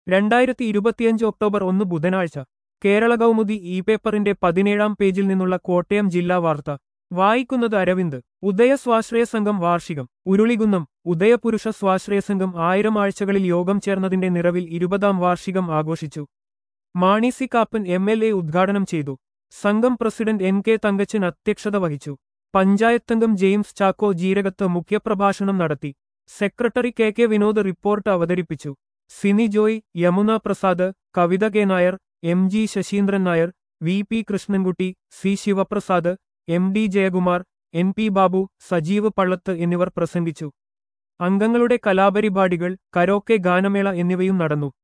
രണ്ടായിരത്തി ഇരുപത്തിയഞ്ച് ഒക്ടോബർ ഒന്ന് ബുധനാഴ്ച കേരള കൗമുദി ഇ പേപ്പറിന്റെ പതിനേഴാം പേജിൽ നിന്നുള്ള കോട്ടയം ജില്ലാ വാർത്ത വായിക്കുന്നത് അരവിന്ദ് ഉദയ സ്വാശ്രയ സംഘം വാർഷികം ഉരുളികുന്നം ഉദയപുരുഷ സ്വാശ്രയ സംഘം ആയിരം ആഴ്ചകളിൽ യോഗം ചേർന്നതിന്റെ നിറവിൽ ഇരുപതാം വാർഷികം ആഘോഷിച്ചു Mani C Kappan M L A ഉദ്ഘാടനം ചെയ്തു സംഘം പ്രസിഡന്റ് എൻ കെ തങ്കച്ചൻ അധ്യക്ഷത വഹിച്ചു പഞ്ചായത്തംഗം ജെയിംസ് ചാക്കോ ജീരകത്ത് മുഖ്യപ്രഭാഷണം നടത്തി secretary K K Vinod report അവതരിപ്പിച്ചു Sini Joy Yamuna Prasad Kavitha K Nair M G Sasheendran Nair V P Krishnankutty C Sivaprasad M D Jayakumar N P Babu Sajeev Pallath എന്നിവർ പ്രസംഗിച്ചു അംഗങ്ങളുടെ കലാപരിപാടികൾ കരോക്കെ ഗാനമേള എന്നിവയും നടന്നു